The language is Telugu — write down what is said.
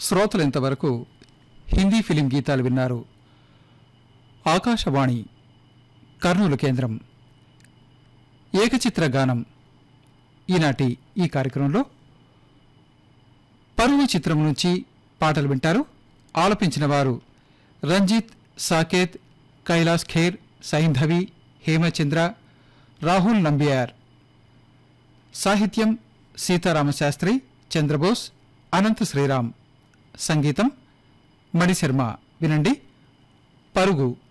శ్రోతలు ఇంతవరకు హిందీ ఫిలిం గీతాలు విన్నారు ఆకాశవాణి కర్నూలు కేంద్రం ఏకచిత్ర గానం ఈనాటి ఈ కార్యక్రమంలో పరువు చిత్రం నుంచి పాటలు వింటారు ఆలపించిన వారు రంజిత్ సాకేత్ కైలాస్ ఖేర్ సైంధవి హేమచంద్ర రాహుల్ నంబియార్ సాహిత్యం సీతారామశాస్త్రి చంద్రబోస్ అనంత శ్రీరామ్ సంగీతం మణిశర్మ వినండి పరుగు